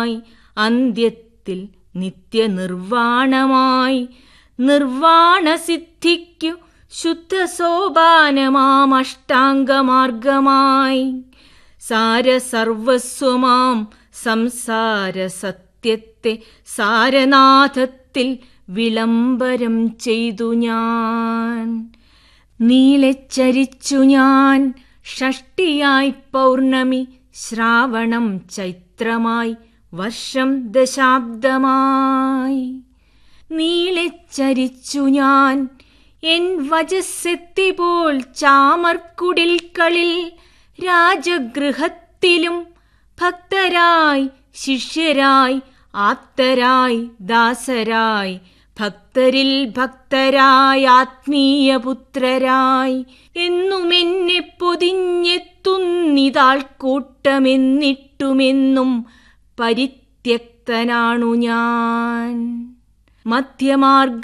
അന്ത്യത്തിൽ നിത്യനിർവാണമായി നിർവാണസിദ്ധിക്കു ശുദ്ധ സോപാനമാമഷ്ടാംഗമാർഗമായി സാരസർവസ്വമാം സംസാര സത്യത്തെ സാരനാഥത്തിൽ വിളംബരം ചെയ്തു ഞാൻ നീളച്ചരിച്ചു ഞാൻ ഷഷ്ടിയായി പൗർണമി ശ്രാവണം ചൈത്രമായി വർഷം ദശാബ്ദമായി നീളച്ചരിച്ചു ഞാൻ എൻ വജസ്സെത്തിപോൾ ചാമർക്കുടിൽക്കളിൽ രാജഗൃഹത്തിലും ഭക്തരായി ശിഷ്യരായി ആപ്തരായി ദാസരായി ഭക്തരിൽ ഭക്തരായി ആത്മീയപുത്രരായി എന്നുമെന്നെ പൊതിഞ്ഞെത്തുന്നിതാൾക്കൂട്ടമെന്നിട്ടുമെന്നും പരിത്യക്തനാണു ഞാൻ മധ്യമാർഗ